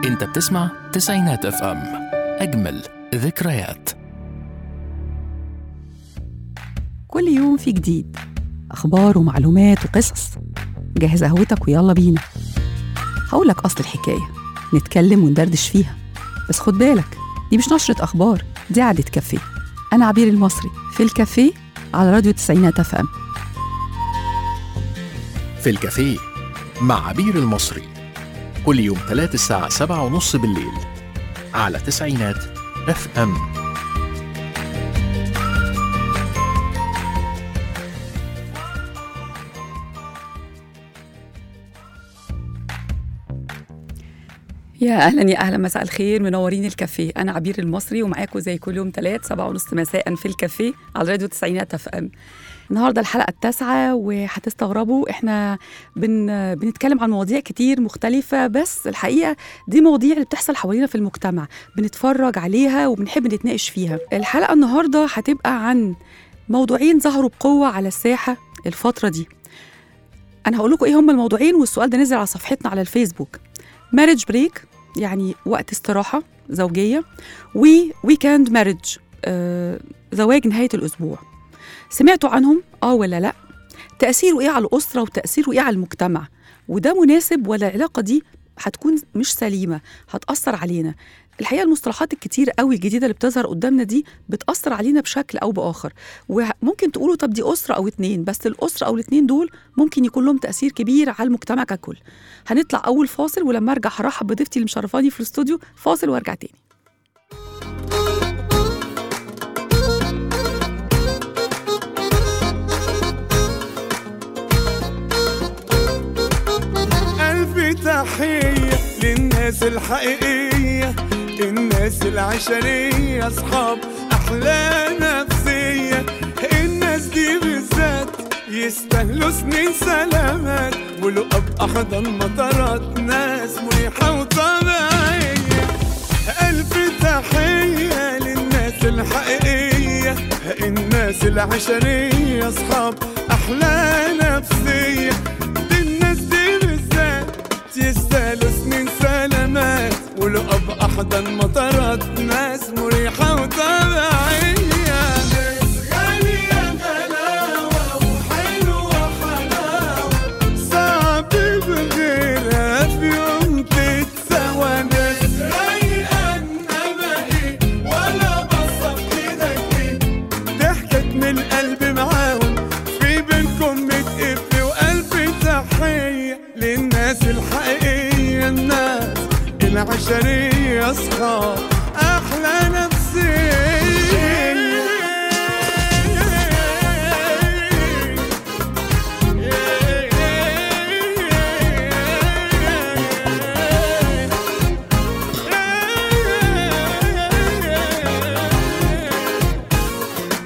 انت بتسمع تسعينات اف ام اجمل ذكريات كل يوم في جديد أخبار ومعلومات وقصص جهز قهوتك ويلا بينا هقولك أصل الحكاية نتكلم وندردش فيها بس خد بالك دي مش نشرة أخبار دي قعدة كافيه أنا عبير المصري في الكافيه على راديو تسعينات اف ام في الكافيه مع عبير المصري كل يوم ثلاث الساعة سبعة ونص بالليل على تسعينات اف ام يا اهلا يا اهلا مساء الخير منورين الكافيه انا عبير المصري ومعاكم زي كل يوم ثلاث سبعة ونص مساء في الكافيه على راديو تسعينات اف ام النهارده الحلقه التاسعه وهتستغربوا احنا بن بنتكلم عن مواضيع كتير مختلفه بس الحقيقه دي مواضيع اللي بتحصل حوالينا في المجتمع بنتفرج عليها وبنحب نتناقش فيها الحلقه النهارده هتبقى عن موضوعين ظهروا بقوه على الساحه الفتره دي انا هقول لكم ايه هم الموضوعين والسؤال ده نزل على صفحتنا على الفيسبوك ماريج بريك يعني وقت استراحة زوجية وويكند ماريج آه زواج نهاية الأسبوع سمعتوا عنهم؟ آه ولا لأ؟ تأثيره إيه على الأسرة وتأثيره إيه على المجتمع؟ وده مناسب ولا العلاقة دي هتكون مش سليمة هتأثر علينا الحقيقة المصطلحات الكتير قوي الجديدة اللي بتظهر قدامنا دي بتأثر علينا بشكل أو بآخر وممكن تقولوا طب دي أسرة أو اتنين بس الأسرة أو الاتنين دول ممكن يكون لهم تأثير كبير على المجتمع ككل هنطلع أول فاصل ولما أرجع هرحب بضيفتي اللي مشرفاني في الاستوديو فاصل وأرجع تاني ألف تحية للناس الحقيقية الناس العشرية أصحاب أحلى نفسية الناس دي بالذات يستاهلوا سنين سلامات ولقب أحضن مطارات ناس مريحة وطبيعية ألف تحية للناس الحقيقية الناس العشرية أصحاب أحلى نفسية دي الناس دي بالذات يستاهلوا سنين سلامات ولقب أحضن مطارات ناس مريحة وطبيعية ناس غالية غلاوة وحلوة حلاوة صعب بغيرها في يوم تتسوى ناس رايقة إنما إيه ولا بصف إيدك ضحكت من القلب معاهم في بينكم متقف وقلب تحية للناس الحقيقية الناس العشرية أصحاب أحلى نفسية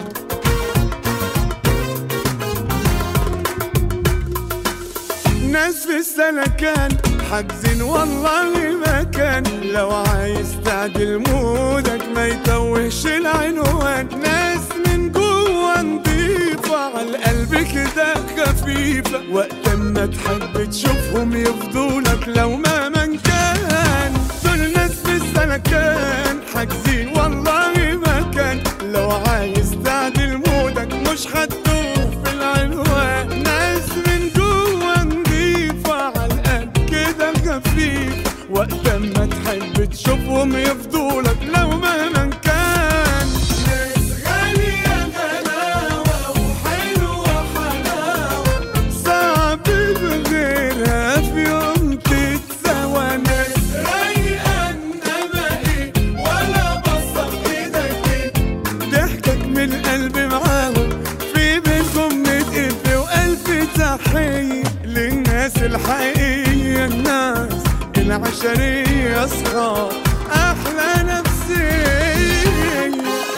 ناس في السلكان حاجزين والله مكان لو عايز تعدل مودك ما يتوهش العنوان ناس من جوه نضيفة على القلب كده خفيفة وقت ما تحب تشوفهم يفضولك لو ما من كان دول ناس في السلكان حاجزين والله مكان لو عايز تعدل مودك مش هتدوخ في العنوان ناس من جوه نضيفة على القلب كده خفيف وقت ما تحب تشوفهم يفضولك لو مهما كان ناس غالية غلاوة وحلوة حلاوة صعب بغيرها في يوم تتسوى ناس رايقة إنما إيه ولا بصف إيدك إيه ضحكك من القلب معاهم في بينكم متقف وألف تحية للناس الحقيقية الناس العشرية أصحاب أحلى نفسية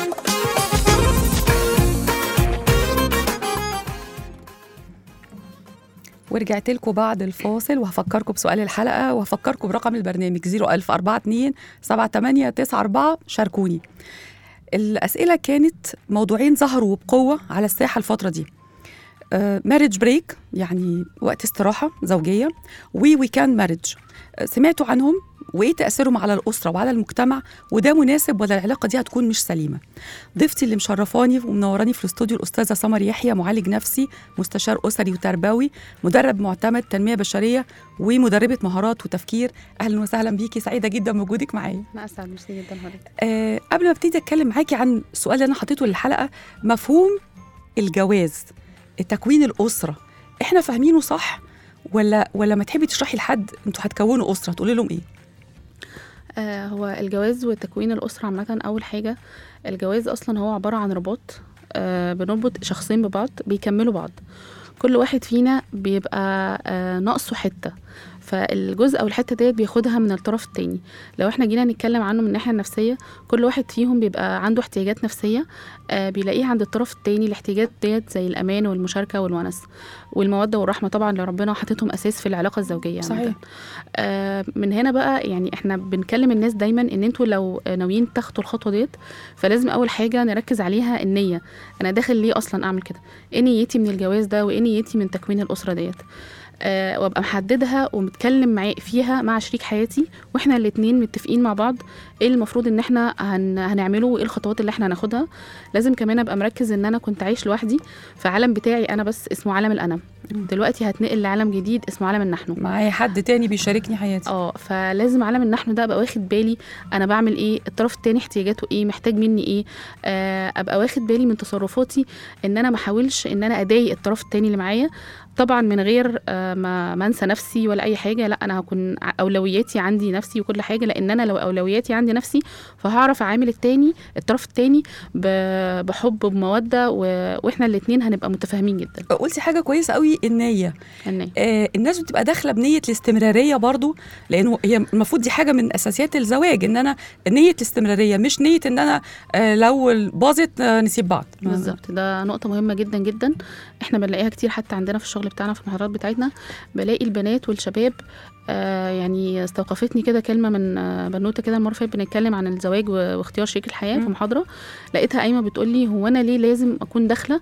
ورجعت لكم بعد الفاصل وهفكركم بسؤال الحلقه وهفكركم برقم البرنامج 01042 7894 شاركوني الاسئله كانت موضوعين ظهروا بقوه على الساحه الفتره دي ماريج بريك يعني وقت استراحه زوجيه وويكاند ماريج سمعتوا عنهم وايه تاثيرهم على الاسره وعلى المجتمع وده مناسب ولا العلاقه دي هتكون مش سليمه ضيفتي اللي مشرفاني ومنوراني في الاستوديو الاستاذه سمر يحيى معالج نفسي مستشار اسري وتربوي مدرب معتمد تنميه بشريه ومدربه مهارات وتفكير اهلا وسهلا بيكي سعيده جدا بوجودك معايا انا اسعد ميرسي جدا حضرتك أه قبل ما ابتدي اتكلم معاكي عن السؤال اللي انا حطيته للحلقه مفهوم الجواز تكوين الاسره احنا فاهمينه صح ولا ولا ما تحبي تشرحي لحد انتوا هتكونوا اسره تقولي لهم ايه آه هو الجواز وتكوين الاسره عامه اول حاجه الجواز اصلا هو عباره عن رباط آه بنربط شخصين ببعض بيكملوا بعض كل واحد فينا بيبقى آه ناقصه حته فالجزء او الحته ديت بياخدها من الطرف التاني لو احنا جينا نتكلم عنه من الناحيه النفسيه كل واحد فيهم بيبقى عنده احتياجات نفسيه آه بيلاقيها عند الطرف التاني الاحتياجات ديت زي الامان والمشاركه والونس والموده والرحمه طبعا اللي ربنا حاططهم اساس في العلاقه الزوجيه صحيح. عامة. آه من هنا بقى يعني احنا بنكلم الناس دايما ان انتوا لو ناويين تاخدوا الخطوه ديت فلازم اول حاجه نركز عليها النيه انا داخل ليه اصلا اعمل كده ايه نيتي من الجواز ده وايه نيتي من تكوين الاسره ديت أه وابقى محددها ومتكلم معاه فيها مع شريك حياتي واحنا الاتنين متفقين مع بعض ايه المفروض ان احنا هن هنعمله وايه الخطوات اللي احنا هناخدها لازم كمان ابقى مركز ان انا كنت عايش لوحدي في عالم بتاعي انا بس اسمه عالم الانا دلوقتي هتنقل لعالم جديد اسمه عالم النحن معايا حد تاني بيشاركني حياتي اه فلازم عالم النحن ده ابقى واخد بالي انا بعمل ايه الطرف التاني احتياجاته ايه محتاج مني ايه آه ابقى واخد بالي من تصرفاتي ان انا ما احاولش ان انا اضايق الطرف التاني اللي معايا طبعا من غير آه ما ما انسى نفسي ولا اي حاجه لا انا هكون ع- اولوياتي عندي نفسي وكل حاجه لان انا لو اولوياتي عندي نفسي فهعرف اعامل التاني الطرف التاني ب- بحب وبموده و... واحنا الاتنين هنبقى متفاهمين جدا قلتي حاجه كويسه قوي النيه النية. آه الناس بتبقى داخله بنيه الاستمراريه برضو لانه هي المفروض دي حاجه من اساسيات الزواج ان انا نيه الاستمراريه مش نيه ان انا آه لو باظت آه نسيب بعض بالظبط ده نقطة مهمة جدا جدا احنا بنلاقيها كتير حتى عندنا في الشغل بتاعنا في المحاضرات بتاعتنا بلاقي البنات والشباب آه يعني استوقفتني كده كلمة من آه بنوتة كده المرة اللي فاتت بنتكلم عن الزواج و- واختيار شريك الحياة في مم. محاضرة لقيتها قايمة بتقول لي هو أنا ليه لازم أكون داخلة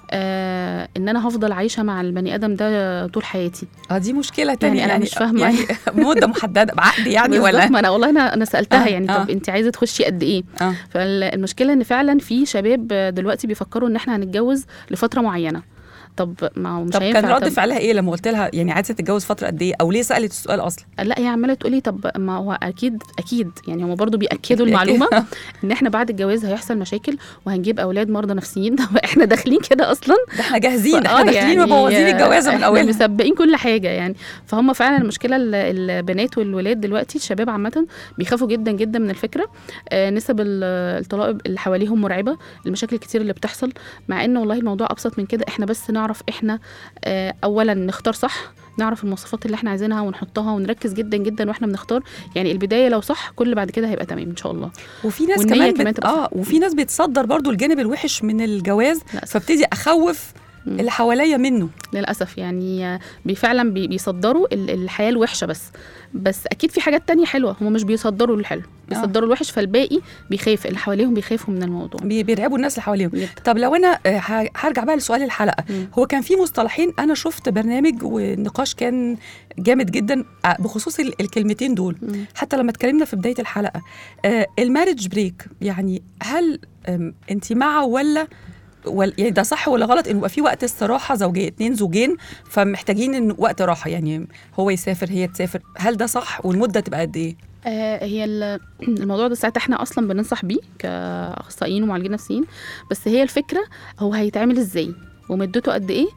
آه ان انا هفضل عايشه مع البني ادم ده طول حياتي اه دي مشكله تانية أنا مش فاهمة. يعني مده محدده بعقد يعني بالظبط، ولا ما انا والله انا انا سالتها آه، يعني آه. طب انت عايزه تخشي قد ايه اه فالمشكله ان فعلا في شباب دلوقتي بيفكروا ان احنا هنتجوز لفتره معينه طب ما هو مش طب هينفع كان رد طب فعلها ايه لما قلت لها يعني عايزه تتجوز فتره قد ايه او ليه سالت السؤال اصلا لا هي عماله تقولي طب ما هو اكيد اكيد يعني هم برضو بياكدوا بيأكد- المعلومه ان احنا بعد الجواز هيحصل مشاكل وهنجيب اولاد مرضى نفسيين طب احنا داخلين كده اصلا ده احنا جاهزين فآه احنا داخلين مبوظين الجوازه من احنا اولها مسبقين كل حاجه يعني فهم فعلا المشكله ال- البنات والولاد دلوقتي الشباب عامه بيخافوا جدا جدا من الفكره آه نسب ال- الطلاق اللي حواليهم مرعبه المشاكل الكتير اللي بتحصل مع ان والله الموضوع ابسط من كده احنا بس نعرف احنا آه اولا نختار صح نعرف المواصفات اللي احنا عايزينها ونحطها ونركز جدا جدا واحنا بنختار يعني البدايه لو صح كل اللي بعد كده هيبقى تمام ان شاء الله وفي ناس والنية كمان, كمان بت... تبقى اه وفي ناس بتصدر برضو الجانب الوحش من الجواز للأسف. فابتدي اخوف مم. اللي حواليا منه للاسف يعني آه، بي- فعلا بي- بيصدروا ال- الحياه الوحشه بس بس اكيد في حاجات تانية حلوه هم مش بيصدروا الحلو بيصدروا الوحش فالباقي بيخاف اللي حواليهم بيخافوا من الموضوع بي- بيرعبوا الناس اللي حواليهم جدا. طب لو انا آه، ه- هرجع بقى لسؤال الحلقه مم. هو كان في مصطلحين انا شفت برنامج والنقاش كان جامد جدا آه، بخصوص ال- الكلمتين دول مم. حتى لما اتكلمنا في بدايه الحلقه آه المارج بريك يعني هل انت مع ولا ولا يعني ده صح ولا غلط انه يبقى في وقت استراحه زوجيه اتنين زوجين فمحتاجين إن وقت راحه يعني هو يسافر هي تسافر هل ده صح والمده تبقى قد ايه؟ آه هي ال- الموضوع ده ساعات احنا اصلا بننصح بيه كاخصائيين ومعالجين نفسيين بس هي الفكره هو هيتعمل ازاي ومدته قد ايه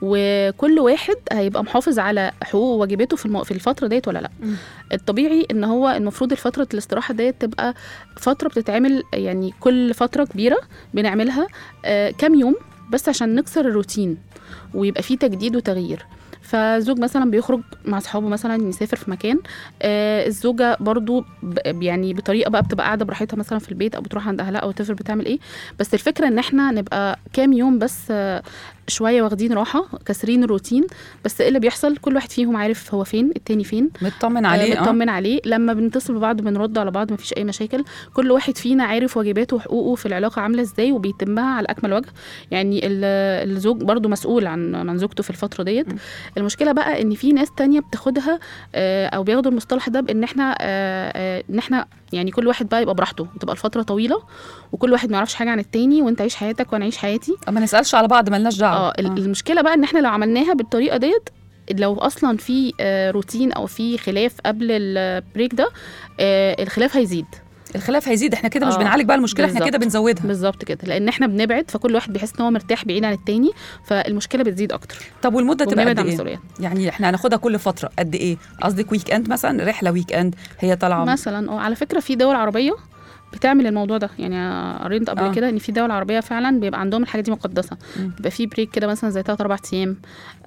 وكل واحد هيبقى محافظ على حقوقه وواجباته في المو... في الفتره ديت ولا لا مم. الطبيعي ان هو المفروض الفتره الاستراحه ديت تبقى فتره بتتعمل يعني كل فتره كبيره بنعملها آه كام يوم بس عشان نكسر الروتين ويبقى فيه تجديد وتغيير فزوج مثلا بيخرج مع اصحابه مثلا يسافر في مكان آه الزوجه برضو ب- يعني بطريقه بقى بتبقى قاعده براحتها مثلا في البيت او بتروح عند اهلها او تفر بتعمل ايه بس الفكره ان احنا نبقى كام يوم بس آه شويه واخدين راحه كاسرين الروتين بس ايه اللي بيحصل كل واحد فيهم عارف هو فين التاني فين مطمن عليه عليه اه مطمن عليه لما بنتصل ببعض بنرد على بعض مفيش اي مشاكل كل واحد فينا عارف واجباته وحقوقه في العلاقه عامله ازاي وبيتمها على اكمل وجه يعني ال- الزوج برضو مسؤول عن عن زوجته في الفتره ديت المشكله بقى ان في ناس تانية بتاخدها آه، او بياخدوا المصطلح ده بان احنا آه، آه، ان احنا يعني كل واحد بقى يبقى براحته تبقى الفتره طويله وكل واحد ما يعرفش حاجه عن التاني وانت عيش حياتك وانا عيش حياتي ما نسالش على بعض ملناش دعوه اه ال- المشكله بقى ان احنا لو عملناها بالطريقه ديت لو اصلا في آه، روتين او في خلاف قبل البريك ده آه، الخلاف هيزيد الخلاف هيزيد احنا كده مش آه، بنعالج بقى المشكله احنا كده بالظبط. بنزودها بالظبط كده لان احنا بنبعد فكل واحد بيحس ان هو مرتاح بعيد عن التاني فالمشكله بتزيد اكتر طب والمده تبقى وبنبعد قد عن ايه المسؤوليات يعني احنا هناخدها كل فتره قد ايه قصدك ويك اند مثلا رحله ويك اند هي طالعه مثلا اه على فكره في دول عربيه بتعمل الموضوع ده يعني قريت قبل آه. آه. كده ان في دول عربيه فعلا بيبقى عندهم الحاجه دي مقدسه مم. بيبقى في بريك كده مثلا زي 3 4 ايام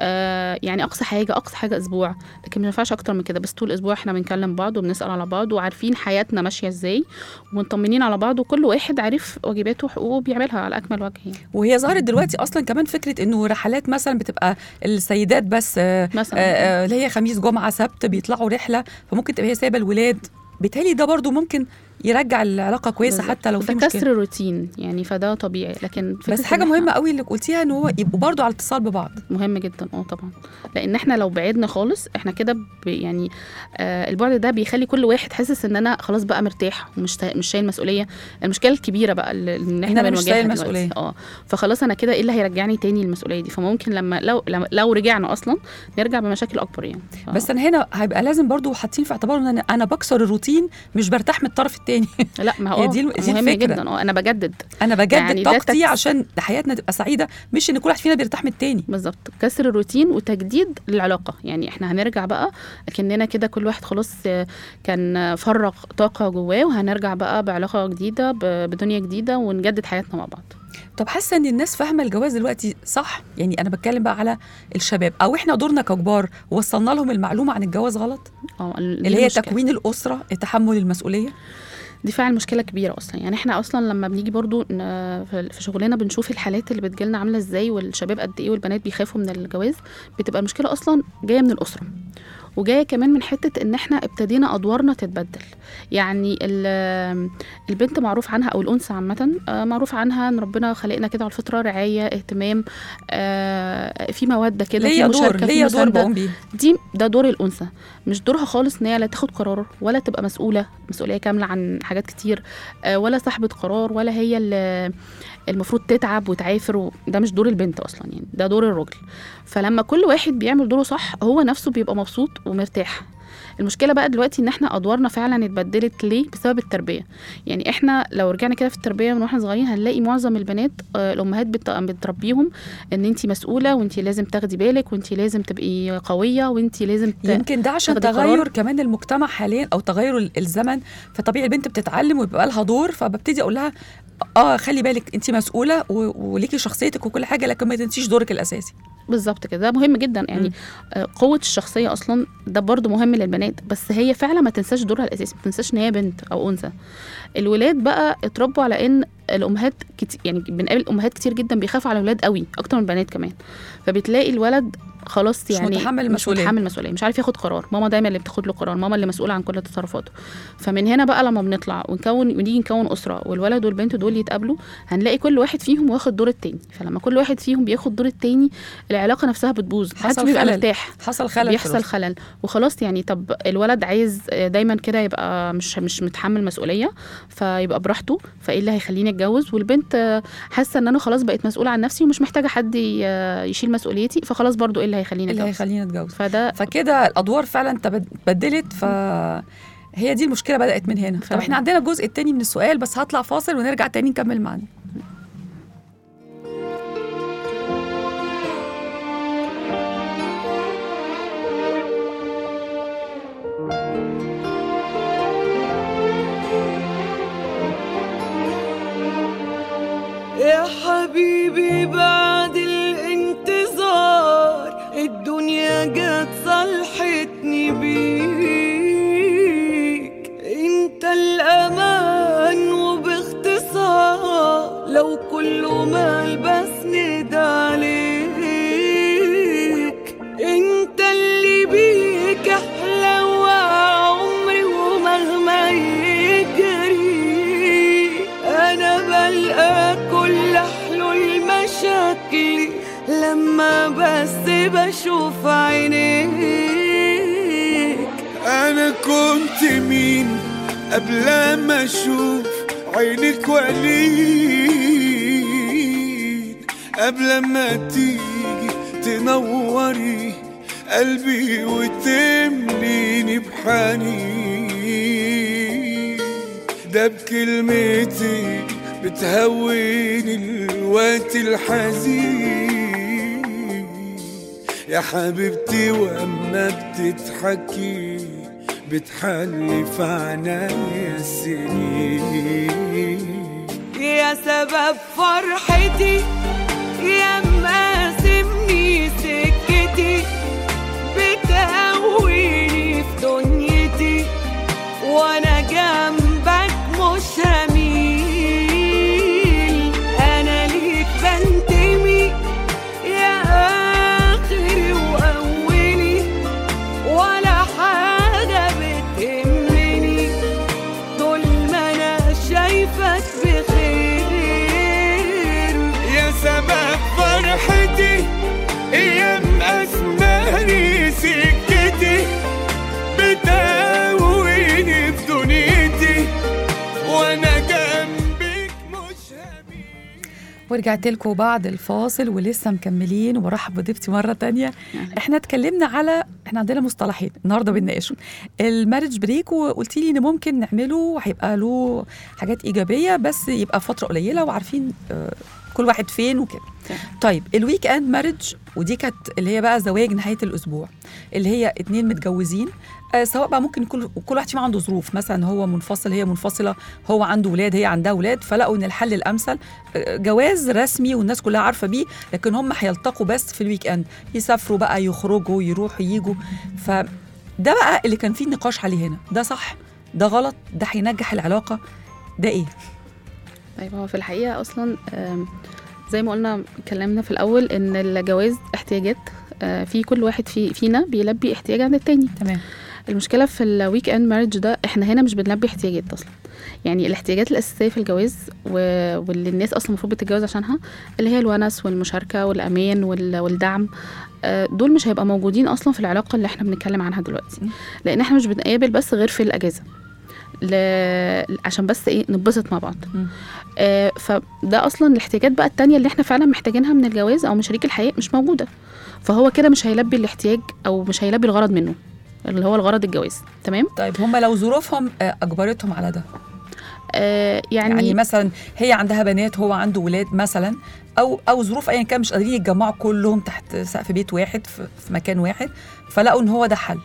آه يعني اقصى حاجه اقصى حاجه اسبوع لكن ما ينفعش اكتر من كده بس طول الاسبوع احنا بنكلم بعض وبنسال على بعض وعارفين حياتنا ماشيه ازاي ومطمنين على بعض وكل واحد عارف واجباته وحقوقه بيعملها على اكمل وجه يعني وهي ظهرت دلوقتي اصلا كمان فكره انه رحلات مثلا بتبقى السيدات بس آه، مثلا آه، آه، اللي هي خميس جمعه سبت بيطلعوا رحله فممكن تبقى هي سايبه الولاد بالتالي ده برضو ممكن يرجع العلاقه كويسه بالظبط. حتى لو في وده مشكله كسر الروتين يعني فده طبيعي لكن بس فكرة حاجه إن إحنا- مهمه قوي اللي قلتيها ان هو يبقوا برضو على اتصال ببعض مهم جدا اه طبعا لان احنا لو بعدنا خالص احنا كده ب- يعني آه البعد ده بيخلي كل واحد حاسس ان انا خلاص بقى مرتاح ومش تا- مش شايل مسؤوليه المشكله الكبيره بقى اللي ان احنا أنا مش بنواجهها شايل دلوقتي. مسؤولية. اه فخلاص انا كده ايه اللي هيرجعني تاني للمسؤوليه دي فممكن لما لو لو, لو رجعنا اصلا نرجع بمشاكل اكبر يعني ف- بس انا هنا هيبقى لازم برضو حاطين في اعتبار ان انا انا بكسر الروتين مش برتاح من الطرف الثاني لا ما هو هي دي الم- دي مهم الفكرة. جدا اه انا بجدد انا بجدد يعني ده طاقتي تكس- عشان حياتنا تبقى سعيده مش ان كل واحد فينا بيرتاح من التاني بالظبط كسر الروتين وتجديد للعلاقه يعني احنا هنرجع بقى كاننا كده كل واحد خلاص آه، كان آه، فرغ طاقه جواه وهنرجع بقى بعلاقه جديده ب- بدنيا جديده ونجدد حياتنا مع بعض طب حاسه ان الناس فاهمه الجواز دلوقتي صح يعني انا بتكلم بقى على الشباب او احنا دورنا ككبار وصلنا لهم المعلومه عن الجواز غلط اه ال- دي اللي هي المشكلة. تكوين الاسره تحمل المسؤوليه دي فعلا مشكله كبيره اصلا يعني احنا اصلا لما بنيجي برضو ن- في في شغلنا بنشوف الحالات اللي بتجيلنا عامله ازاي والشباب قد ايه والبنات بيخافوا من الجواز بتبقى المشكله اصلا جايه من الاسره وجايه كمان من حته ان احنا ابتدينا ادوارنا تتبدل يعني ال- البنت معروف عنها او الانثى عامه آه، معروف عنها ان ربنا خلقنا كده على الفطره رعايه اهتمام آه، في موده كده في ليا دور مشاركة، في ليا دور مساندة. بقوم بيه دي ده دور الانثى مش دورها خالص ان هي لا تاخد قرار ولا تبقى مسؤوله مسؤوليه كامله عن حاجات كتير آه، ولا صاحبه قرار ولا هي اللي المفروض تتعب وتعافر و- ده مش دور البنت اصلا يعني ده دور الراجل فلما كل واحد بيعمل دوره صح هو نفسه بيبقى مبسوط ومرتاح المشكله بقى دلوقتي ان احنا ادوارنا فعلا اتبدلت ليه بسبب التربيه يعني احنا لو رجعنا كده في التربيه من واحنا صغيرين هنلاقي معظم البنات آه، الامهات بت- بتربيهم ان انت مسؤوله وانت لازم تاخدي بالك وانت لازم تبقي قويه وانت لازم ت... يمكن ده عشان تاخدي تغير قرار. كمان المجتمع حاليا او تغير ال- الزمن فطبيعي البنت بتتعلم ويبقى لها دور فببتدي اقول لها اه خلي بالك انت مسؤوله و- وليكي شخصيتك وكل حاجه لكن ما تنسيش دورك الاساسي بالظبط كده ده مهم جدا يعني مم. آه، قوه الشخصيه اصلا ده برضو مهم للبنات بس هي فعلا ما تنساش دورها الاساسي ما تنساش ان هي بنت او انثى الولاد بقى اتربوا على ان الامهات كتير يعني بنقابل امهات كتير جدا بيخافوا على الولاد قوي اكتر من البنات كمان فبتلاقي الولد خلاص مش يعني متحمل مش المسؤولية. متحمل المسؤوليه مش عارف ياخد قرار ماما دايما اللي بتاخد له قرار ماما اللي مسؤوله عن كل تصرفاته فمن هنا بقى لما بنطلع ونكون ونيجي نكون اسره والولد والبنت دول يتقابلوا هنلاقي كل واحد فيهم واخد دور التاني فلما كل واحد فيهم بياخد دور التاني العلاقه نفسها بتبوظ محدش حصل بيبقى خلل. مرتاح حصل خلل في بيحصل الأسرة. خلل وخلاص يعني طب الولد عايز دايما كده يبقى مش مش متحمل مسؤوليه فيبقى براحته فايه اللي هيخليني اتجوز والبنت حاسه ان انا خلاص بقيت مسؤوله عن نفسي ومش محتاجه حد ي- يشيل مسؤوليتي فخلاص برضو ايه اللي هيخليني اللي اتجوز هيخلينا نتجوز فده فكده الادوار فعلا تبد- اتبدلت ف هي دي المشكله بدات من هنا طب فعلا. احنا عندنا الجزء التاني من السؤال بس هطلع فاصل ونرجع تاني نكمل معانا يا حبيبي بعد الانتظار الدنيا جت صلحتني بيك انت الامان وباختصار لو كله مال بس ندى عليك بشوف عينيك انا كنت مين قبل ما اشوف عينك وليد قبل ما تيجي تنوري قلبي وتمليني بحنين ده بكلمتي بتهوني الوقت الحزين يا حبيبتي واما بتضحكي بتحلي في عنايا السنين يا سبب فرحتي يا مقاسمني سكتي بتقويني في دنيتي وانا جنبك مش هميل انا ليك بنتمي يا اخري واولي ولا حاجه بتهمني طول ما انا شايفك بخير يا سبب فرحتي ايام اسماني سكتي بتقويني في دنيتي وانا جنبك مش هميل ورجعت لكم بعد الفاصل ولسه مكملين وبرحب بضيفتي مره تانية احنا اتكلمنا على احنا عندنا مصطلحين النهارده بنناقشهم المارج بريك وقلتي لي ان ممكن نعمله وهيبقى له حاجات ايجابيه بس يبقى فتره قليله وعارفين آه، كل واحد فين وكده تمام. طيب الويك اند مارج ودي كانت اللي هي بقى زواج نهايه الاسبوع اللي هي اتنين متجوزين آه سواء بقى ممكن كل كل واحد فيهم عنده ظروف مثلا هو منفصل هي منفصله هو عنده ولاد هي عندها ولاد فلقوا ان الحل الامثل آه، جواز رسمي والناس كلها عارفه بيه لكن هم هيلتقوا بس في الويك اند يسافروا بقى يخرجوا يروحوا يجوا فده بقى اللي كان فيه النقاش عليه هنا ده صح ده غلط ده هينجح العلاقه ده ايه طيب هو في الحقيقة أصلا آم، زي ما قلنا اتكلمنا في الأول إن الجواز احتياجات آه، في كل واحد في فينا بيلبي احتياج عند التاني تمام المشكلة في الويك اند مارج ده احنا هنا مش بنلبي احتياجات أصلا يعني الاحتياجات الأساسية في الجواز و... واللي الناس أصلا المفروض بتتجوز عشانها اللي هي الونس والمشاركة والأمان وال... والدعم آه، دول مش هيبقى موجودين أصلا في العلاقة اللي احنا بنتكلم عنها دلوقتي م. لأن احنا مش بنقابل بس غير في الأجازة ل... عشان بس ايه نتبسط مع بعض م. آه فده اصلا الاحتياجات بقى التانية اللي احنا فعلا محتاجينها من الجواز او من شريك الحياه مش موجوده فهو كده مش هيلبي الاحتياج او مش هيلبي الغرض منه اللي هو الغرض الجواز تمام طيب هم لو ظروفهم آه، اجبرتهم على ده آه يعني, يعني مثلا هي عندها بنات هو عنده ولاد مثلا او او ظروف ايا كان مش قادرين يتجمعوا كلهم تحت سقف بيت واحد في في مكان واحد فلقوا ان هو ده حل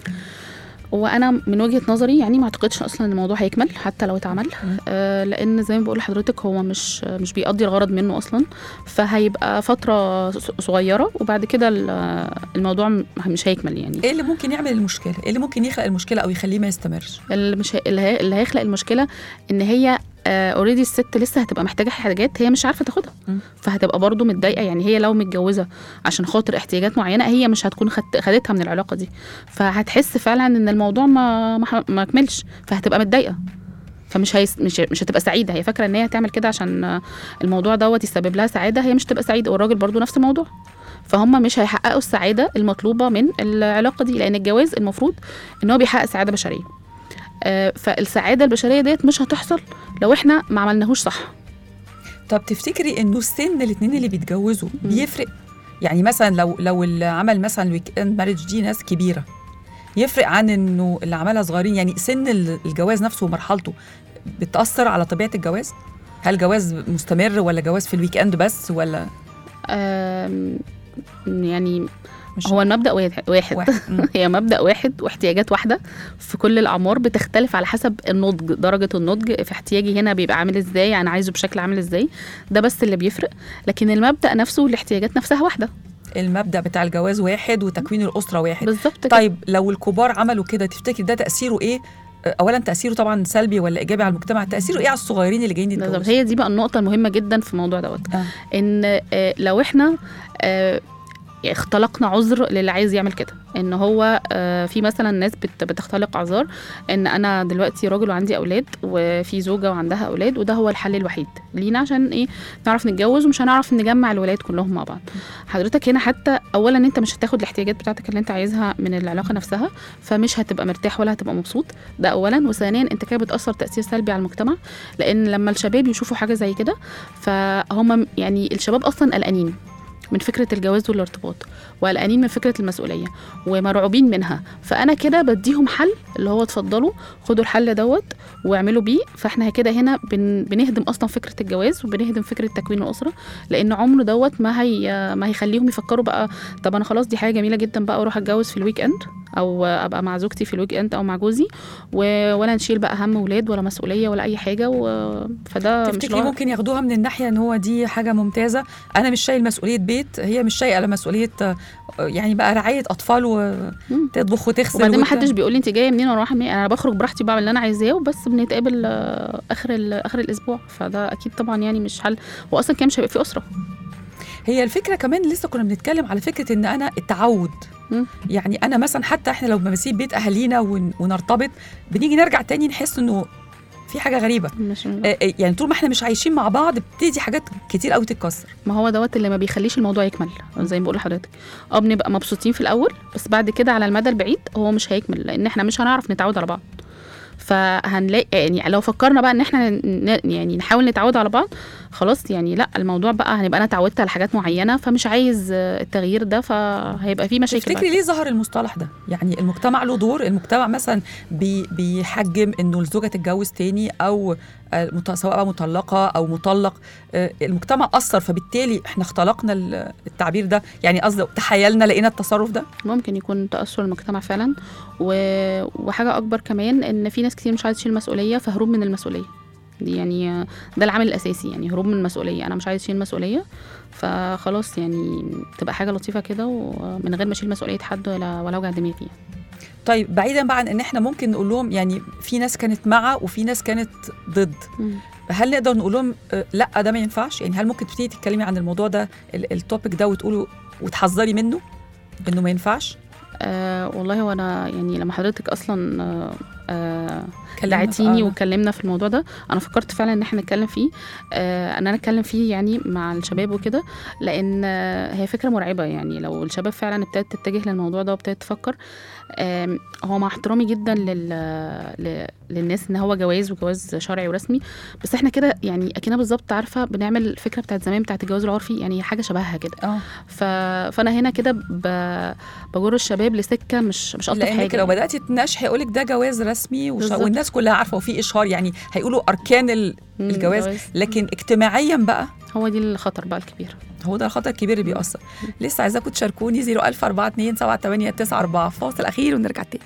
وانا من وجهه نظري يعني ما اعتقدش اصلا ان الموضوع هيكمل حتى لو اتعمل مم. آه لان زي ما بقول لحضرتك هو مش مش بيقضي الغرض منه اصلا فهيبقى فتره ص- صغيره وبعد كده ال- الموضوع م- مش هيكمل يعني ايه اللي ممكن يعمل المشكله ايه اللي ممكن يخلق المشكله او يخليه ما يستمرش اللي مش هي- اللي, هي... اللي هيخلق المشكله ان هي اوريدي الست لسه هتبقى محتاجه حاجات هي مش عارفه تاخدها مم. فهتبقى برضو متضايقه يعني هي لو متجوزه عشان خاطر احتياجات معينه هي مش هتكون خد... خدتها من العلاقه دي فهتحس فعلا ان الموضوع ما ما, ح- ما كملش فهتبقى متضايقه فمش هيس... مش مش هتبقى سعيده هي فاكره ان هي هتعمل كده عشان آه، الموضوع دوت يسبب لها سعاده هي مش تبقى سعيده والراجل برضو نفس الموضوع فهم مش هيحققوا السعاده المطلوبه من العلاقه دي لان الجواز المفروض ان هو بيحقق سعاده بشريه آه، فالسعاده البشريه ديت مش هتحصل لو احنا ما عملناهوش صح طب تفتكري انه السن الاثنين اللي بيتجوزوا بيفرق يعني مثلا لو لو اللي عمل مثلا الويك اند مارج دي ناس كبيره يفرق عن انه اللي عملها صغيرين يعني سن ال- الجواز نفسه ومرحلته بتاثر على طبيعه الجواز هل جواز مستمر ولا جواز في الويك اند بس ولا آم، يعني مش هو المبدا واحد, واحد. واحد مم. هي مبدا واحد واحتياجات واحده في كل الاعمار بتختلف على حسب النضج درجه النضج في احتياجي هنا بيبقى عامل ازاي انا عايزه بشكل عامل ازاي ده بس اللي بيفرق لكن المبدا نفسه والاحتياجات نفسها واحده المبدا بتاع الجواز واحد وتكوين الاسره واحد بالظبط كده. طيب لو الكبار عملوا كده تفتكري ده تاثيره ايه اولا تاثيره طبعا سلبي ولا ايجابي على المجتمع تاثيره ايه على الصغيرين اللي جايين بالظبط يتجوزوا هي دي بقى النقطه المهمه جدا في الموضوع دوت آه. ان آه، لو احنا آه، اختلقنا عذر للي عايز يعمل كده ان هو آه، في مثلا ناس بت- بتختلق اعذار ان انا دلوقتي راجل وعندي اولاد وفي زوجه وعندها اولاد وده هو الحل الوحيد لينا عشان ايه نعرف نتجوز ومش هنعرف نجمع الولاد كلهم مع بعض حضرتك هنا حتى اولا انت مش هتاخد الاحتياجات بتاعتك اللي انت عايزها من العلاقه نفسها فمش هتبقى مرتاح ولا هتبقى مبسوط ده اولا وثانيا انت كده بتاثر تاثير سلبي على المجتمع لان لما الشباب يشوفوا حاجه زي كده فهم يعني الشباب اصلا قلقانين من فكره الجواز والارتباط وقلقانين من فكره المسؤوليه ومرعوبين منها فانا كده بديهم حل اللي هو اتفضلوا خدوا الحل دوت واعملوا بيه فاحنا كده هنا بن بنهدم اصلا فكره الجواز وبنهدم فكره تكوين الاسره لان عمره دوت ما هي ما هيخليهم يفكروا بقى طب انا خلاص دي حاجه جميله جدا بقى اروح اتجوز في الويك اند او ابقى مع زوجتي في الويك اند او مع جوزي و... ولا نشيل بقى هم ولاد ولا مسؤوليه ولا اي حاجه و... فده مش تفتكري لو- ممكن ياخدوها من الناحيه ان هو دي حاجه ممتازه انا مش شايل مسؤوليه بيت هي مش شايله مسؤوليه آه، يعني بقى رعايه اطفال مم. وتطبخ وتغسل وبعدين ما وت- حدش بيقول لي انت جايه منين ولا رايحه منين انا بخرج براحتي بعمل اللي انا عايزاه وبس بنتقابل آه، اخر ال- اخر الاسبوع فده اكيد طبعا يعني مش حل واصلا كان مش هيبقى في اسره هي الفكره كمان لسه كنا بنتكلم على فكره ان انا التعود مم. يعني انا مثلا حتى احنا لو بنسيب بيت اهالينا ون- ونرتبط بنيجي نرجع تاني نحس انه في حاجه غريبه مش آه، آه، يعني طول ما احنا مش عايشين مع بعض بتبتدي حاجات كتير قوي تتكسر ما هو دوت اللي ما بيخليش الموضوع يكمل زي ما بقول لحضرتك اه بنبقى مبسوطين في الاول بس بعد كده على المدى البعيد هو مش هيكمل لان احنا مش هنعرف نتعود على بعض فهنلاقي يعني لو فكرنا بقى ان احنا ن- يعني نحاول نتعود على بعض خلاص يعني لا الموضوع بقى هنبقى انا اتعودت على حاجات معينه فمش عايز آه، التغيير ده فهيبقى فيه مشاكل تفتكري بعد ليه ظهر المصطلح ده؟ يعني المجتمع له دور، المجتمع مثلا بي بيحجم انه الزوجه تتجوز تاني او آه، مط- سواء بقى مطلقه او مطلق، آه، المجتمع اثر فبالتالي احنا اختلقنا ال- التعبير ده، يعني قصدي تحايلنا لقينا التصرف ده؟ ممكن يكون تأثر المجتمع فعلا و... وحاجة أكبر كمان إن في ناس كتير مش عايزة تشيل مسؤولية فهروب من المسؤولية دي يعني ده العامل الأساسي يعني هروب من المسؤولية أنا مش عايز أشيل مسؤولية فخلاص يعني تبقى حاجة لطيفة كده ومن غير ما أشيل مسؤولية حد ولا ولا أوجع دماغي طيب بعيدا بقى عن ان احنا ممكن نقول لهم يعني في ناس كانت مع وفي ناس كانت ضد، مم. هل نقدر نقول لهم آه، لا ده ما ينفعش؟ يعني هل ممكن تبتدي تتكلمي عن الموضوع ده ال- التوبيك ده وتقولوا وتحذري منه انه ما ينفعش؟ آه والله وانا يعني لما حضرتك اصلا آه آه كلمنا في- دعيتيني آه. واتكلمنا في الموضوع ده انا فكرت فعلا ان احنا نتكلم فيه آه ان انا اتكلم فيه يعني مع الشباب وكده لان آه هي فكره مرعبه يعني لو الشباب فعلا ابتدت تتجه للموضوع ده وابتدت تفكر آم، هو مع احترامي جدا لل... ل... للناس ان هو جواز وجواز شرعي ورسمي بس احنا كده يعني اكننا بالظبط عارفه بنعمل الفكره بتاعت زمان بتاعت الجواز العرفي يعني هي حاجه شبهها كده اه ف... فانا هنا كده ب... بجر الشباب لسكه مش مش الطف لانك حاجه لو بداتي تناقش هيقولك ده جواز رسمي وش... بالظبط. والناس كلها عارفه وفي اشهار يعني هيقولوا اركان ال... مم، الجواز لكن اجتماعيا بقى هو دي الخطر بقى الكبير هو ده الخطر الكبير اللي بيأثر لسه عايزاكم تشاركوني 01042 7894 فاصل اخير ونرجع تاني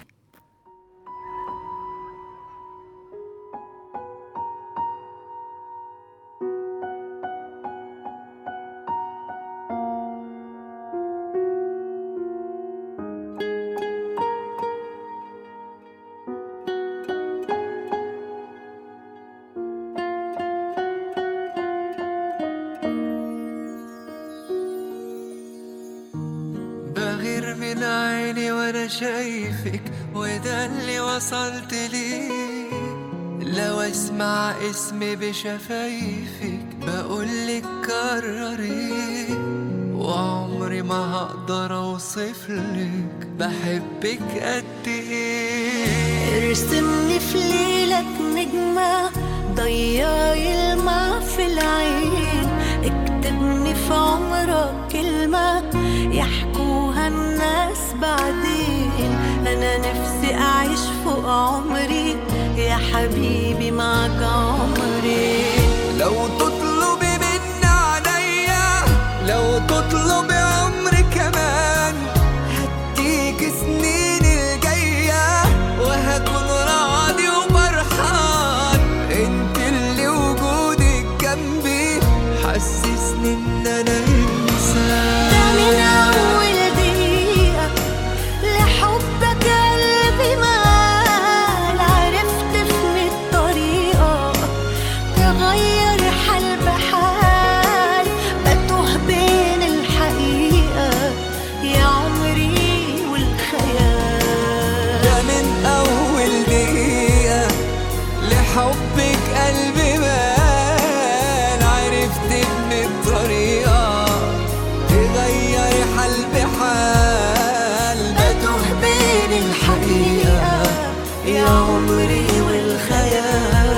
بغير من عيني وانا شايفك وده اللي وصلت ليه لو اسمع اسمي بشفايفك بقولك كرري وعمري ما هقدر اوصفلك بحبك قد ايه ارسمني في ليلك نجمة ضيعي الماء في العين اكتبني في عمرك كلمة يحكوها الناس بعدين أنا نفسي أعيش فوق عمري يا حبيبي معك عمري لو تطلبي مني عليا لو تطلبي عمري كمان هديك سنين الجاية وهكون راضي وفرحان انت اللي وجودك جنبي حسسني ان انا ده انسان من أول دقيقة لحبك قلبي مال عرفت في مية طريقة تغير حال بحبك قلبي بان عرفت ان الطريقة تغير حال بحال بتوه بين الحقيقة يا عمري والخيال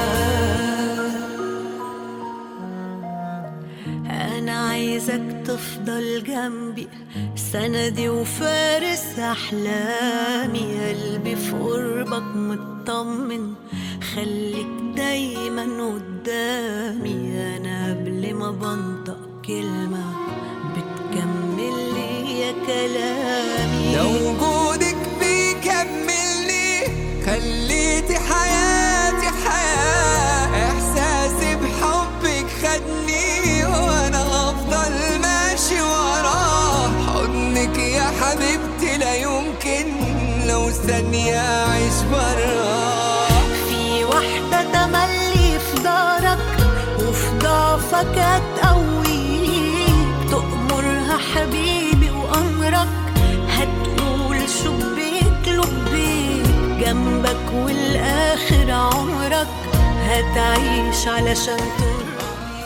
أنا عايزك تفضل جنبي سندي وفارس أحلامي قلبي في قربك مطمن خليك دايما قدامي أنا قبل ما بنطق كلمة بتكمل لي كلامي لو وجودك بيكملني خليتي حياتي حياة إحساسي بحبك خدني وأنا هفضل ماشي وراه حضنك يا حبيبتي لا يمكن لو ثانية أعيش براه في واحدة تملي في دارك وفي ضعفك هتقويك تأمرها حبيبي وأمرك هتقول شبيك لبيك جنبك والآخر عمرك هتعيش علشان ترضيك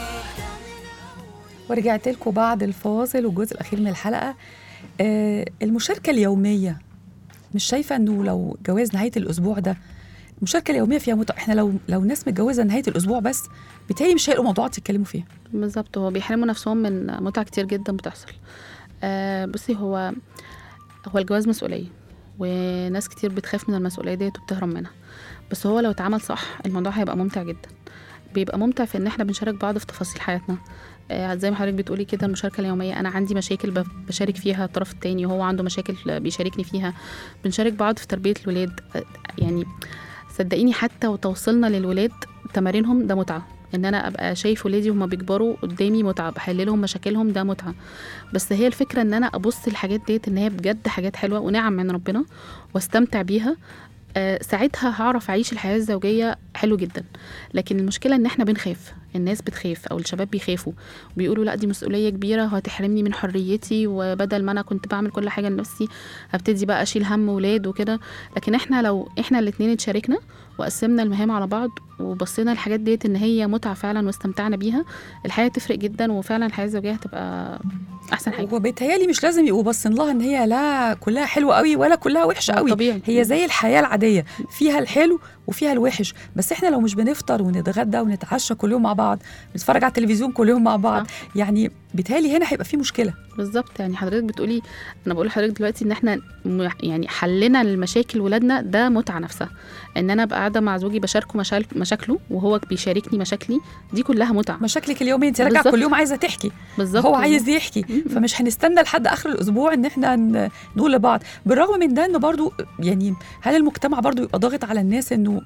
ورجعت لكم بعد الفاصل والجزء الاخير من الحلقه آه المشاركه اليوميه مش شايفه انه لو جواز نهايه الاسبوع ده المشاركه اليوميه فيها متعه احنا لو لو ناس متجوزه نهايه الاسبوع بس بيتهيألي مش هيلاقوا موضوعات يتكلموا فيها بالظبط هو بيحرموا نفسهم من متع كتير جدا بتحصل آه بصي هو هو الجواز مسؤولية وناس كتير بتخاف من المسؤولية ديت وبتهرب منها بس هو لو اتعمل صح الموضوع هيبقى ممتع جدا بيبقى ممتع في ان احنا بنشارك بعض في تفاصيل حياتنا آه، زي ما حضرتك بتقولي كده المشاركة اليومية أنا عندي مشاكل ب- بشارك فيها الطرف التاني وهو عنده مشاكل بيشاركني فيها بنشارك بعض في تربية الولاد آه، يعني صدقيني حتى وتوصلنا للولاد تمارينهم ده متعة ان انا ابقى شايف ولادي وهما بيكبروا قدامي متعه بحللهم مشاكلهم ده متعه بس هي الفكره ان انا ابص الحاجات ديت ان هي بجد حاجات حلوه ونعم من ربنا واستمتع بيها آه ساعتها هعرف اعيش الحياه الزوجيه حلو جدا لكن المشكله ان احنا بنخاف الناس بتخاف او الشباب بيخافوا بيقولوا لا دي مسؤوليه كبيره وهتحرمني من حريتي وبدل ما انا كنت بعمل كل حاجه لنفسي هبتدي بقى اشيل هم ولاد وكده لكن احنا لو احنا الاتنين اتشاركنا وقسمنا المهام على بعض وبصينا الحاجات ديت ان هي متعه فعلا واستمتعنا بيها الحياه تفرق جدا وفعلا الحياه الزوجيه هتبقى احسن حاجه وبيتهيألي مش لازم يبقوا باصين لها ان هي لا كلها حلوه قوي ولا كلها وحشه هو قوي طبيعي. هي زي الحياه العاديه فيها الحلو وفيها الوحش بس احنا لو مش بنفطر ونتغدى ونتعشى كل يوم مع بعض نتفرج على التلفزيون كل يوم مع بعض يعني بيتهيألي هنا هيبقى في مشكله بالظبط يعني حضرتك بتقولي انا بقول لحضرتك دلوقتي ان احنا م- يعني حلنا لمشاكل ولادنا ده متعه نفسها ان انا ابقى قاعده مع زوجي بشاركه مشال- مشاكله وهو بيشاركني مشاكلي دي كلها متعه مشاكلك اليوميه انت راجعه بالظبط. كل يوم عايزه تحكي بالظبط هو عايز يحكي فمش هنستنى لحد اخر الاسبوع ان احنا ن- نقول لبعض بالرغم من ده انه برضو يعني هل المجتمع برضو يبقى ضاغط على الناس انه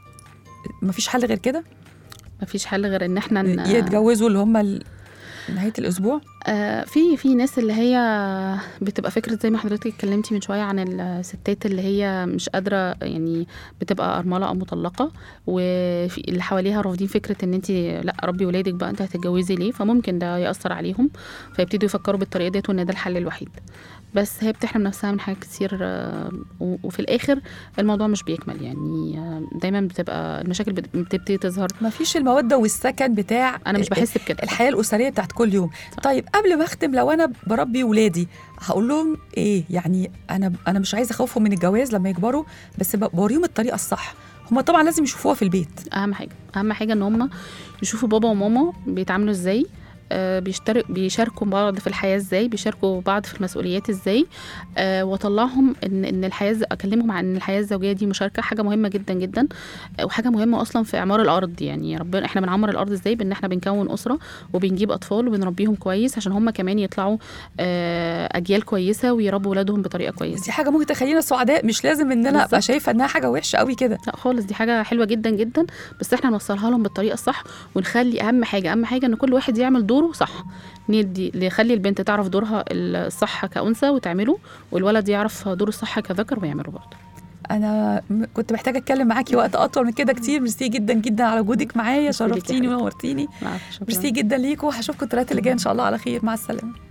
مفيش حل غير كده مفيش حل غير ان احنا ن- يتجوزوا اللي هم ال- نهايه الاسبوع آه، في في ناس اللي هي بتبقى فكره زي ما حضرتك اتكلمتي من شويه عن الستات اللي هي مش قادره يعني بتبقى ارمله او مطلقه وفي اللي حواليها رافضين فكره ان انت لا ربي ولادك بقى انت هتتجوزي ليه فممكن ده ياثر عليهم فيبتدوا يفكروا بالطريقه ديت وان ده الحل الوحيد بس هي بتحرم نفسها من حاجات كتير آه، و- وفي الاخر الموضوع مش بيكمل يعني آه، دايما بتبقى المشاكل بت- بتبتدي تظهر مفيش الموده والسكن بتاع انا مش بحس بكده الحياه الاسريه بتاعت كل يوم طيب قبل ما اختم لو انا بربي ولادي هقول لهم ايه يعني انا انا مش عايزه اخوفهم من الجواز لما يكبروا بس ب- بوريهم الطريقه الصح هم طبعا لازم يشوفوها في البيت اهم حاجه اهم حاجه ان هم يشوفوا بابا وماما بيتعاملوا ازاي آه، بيشترك بيشاركوا بعض في الحياه ازاي بيشاركوا بعض في المسؤوليات ازاي آه، واطلعهم ان ان الحياه الز- اكلمهم عن ان الحياه الزوجيه دي مشاركه حاجه مهمه جدا جدا آه، وحاجه مهمه اصلا في اعمار الارض يعني ربنا احنا بنعمر الارض ازاي بان احنا بنكون اسره وبنجيب اطفال وبنربيهم كويس عشان هم كمان يطلعوا آه، اجيال كويسه ويربوا ولادهم بطريقه كويسه دي حاجه ممكن تخلينا سعداء مش لازم ان انا ابقى بالظبط. شايفه انها حاجه وحشه قوي كده لا خالص دي حاجه حلوه جدا جدا بس احنا نوصلها لهم بالطريقه الصح ونخلي اهم حاجه اهم حاجه ان كل واحد يعمل دوره صح ندي نخلي البنت تعرف دورها الصح كانثى وتعمله والولد يعرف دوره الصح كذكر ويعمله برضه انا م- كنت محتاجه اتكلم معاكي وقت اطول من كده كتير ميرسي جدا جدا على وجودك معايا ميرسي ليكي يا شرفتيني حبيبتي. ونورتيني العفو، شكراً. ميرسي جدا ليكوا هشوفكم الثلاثه اللي جايه ان شاء الله على خير مع السلامه